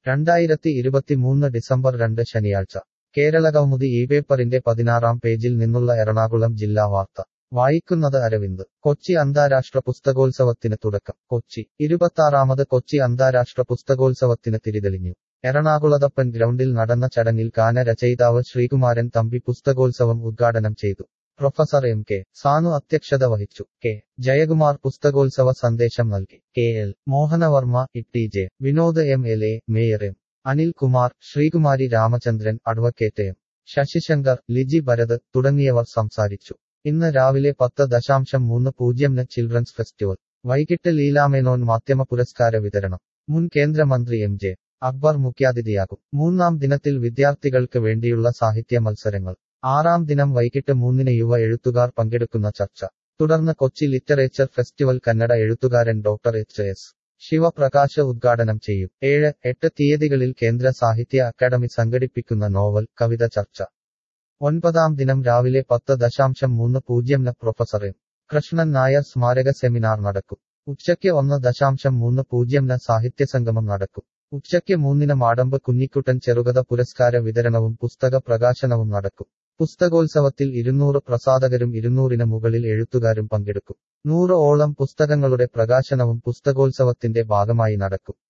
രണ്ടായിരത്തി ഇരുപത്തിമൂന്ന് ഡിസംബർ രണ്ട് ശനിയാഴ്ച കേരളകൗമുദി ഈ പേപ്പറിന്റെ പതിനാറാം പേജിൽ നിന്നുള്ള എറണാകുളം ജില്ലാ വാർത്ത വായിക്കുന്നത് അരവിന്ദ് കൊച്ചി അന്താരാഷ്ട്ര പുസ്തകോത്സവത്തിന് തുടക്കം കൊച്ചി ഇരുപത്താറാമത് കൊച്ചി അന്താരാഷ്ട്ര പുസ്തകോത്സവത്തിന് തിരിതെളിഞ്ഞു എറണാകുളത്തപ്പൻ ഗ്രൗണ്ടിൽ നടന്ന ചടങ്ങിൽ ഗാനരചയിതാവ് ശ്രീകുമാരൻ തമ്പി പുസ്തകോത്സവം ഉദ്ഘാടനം ചെയ്തു പ്രൊഫസർ എം കെ സാനു അധ്യക്ഷത വഹിച്ചു കെ ജയകുമാർ പുസ്തകോത്സവ സന്ദേശം നൽകി K L Mohanavarma E J Vinod M L A mayor M Anilkumar Sreekumari Ramachandran advocate M Sasisankar Liji Bharath തുടങ്ങിയവർ സംസാരിച്ചു ഇന്ന് രാവിലെ പത്ത് ദശാംശം മൂന്ന് പൂജ്യംന് ചിൽഡ്രൻസ് ഫെസ്റ്റിവൽ വൈകിട്ട് ലീലാമേനോൻ മാധ്യമ പുരസ്കാര വിതരണം മുൻ കേന്ദ്രമന്ത്രി എം ജെ അക്ബർ മുഖ്യാതിഥിയാകും മൂന്നാം ദിനത്തിൽ വിദ്യാർത്ഥികൾക്ക് വേണ്ടിയുള്ള സാഹിത്യ മത്സരങ്ങൾ ആറാം ദിനം വൈകിട്ട് മൂന്നിന് യുവ എഴുത്തുകാർ പങ്കെടുക്കുന്ന ചർച്ച തുടർന്ന് കൊച്ചി ലിറ്ററേച്ചർ ഫെസ്റ്റിവൽ കന്നഡ എഴുത്തുകാരൻ ഡോക്ടർ എച്ച് എസ് ശിവപ്രകാശ് ഉദ്ഘാടനം ചെയ്യും ഏഴ് എട്ട് തീയതികളിൽ കേന്ദ്ര സാഹിത്യ അക്കാദമി സംഘടിപ്പിക്കുന്ന നോവൽ കവിത ചർച്ച ഒൻപതാം ദിനം രാവിലെ പത്ത് ദശാംശം മൂന്ന് പൂജ്യംന് പ്രൊഫസർ എം കൃഷ്ണൻ നായർ സ്മാരക സെമിനാർ നടക്കും ഉച്ചയ്ക്ക് ഒന്ന് ദശാംശം മൂന്ന് പൂജ്യംന് സാഹിത്യസംഗമം നടക്കും ഉച്ചയ്ക്ക് മൂന്നിന് മാടമ്പ് കുഞ്ഞിക്കുട്ടൻ ചെറുകഥ പുരസ്കാര വിതരണവും പുസ്തക പ്രകാശനവും നടക്കും പുസ്തകോത്സവത്തിൽ ഇരുന്നൂറ് പ്രസാധകരും ഇരുന്നൂറിന് മുകളിൽ എഴുത്തുകാരും പങ്കെടുക്കും നൂറ് ഓളം പുസ്തകങ്ങളുടെ പ്രകാശനവും പുസ്തകോത്സവത്തിന്റെ ഭാഗമായി നടക്കും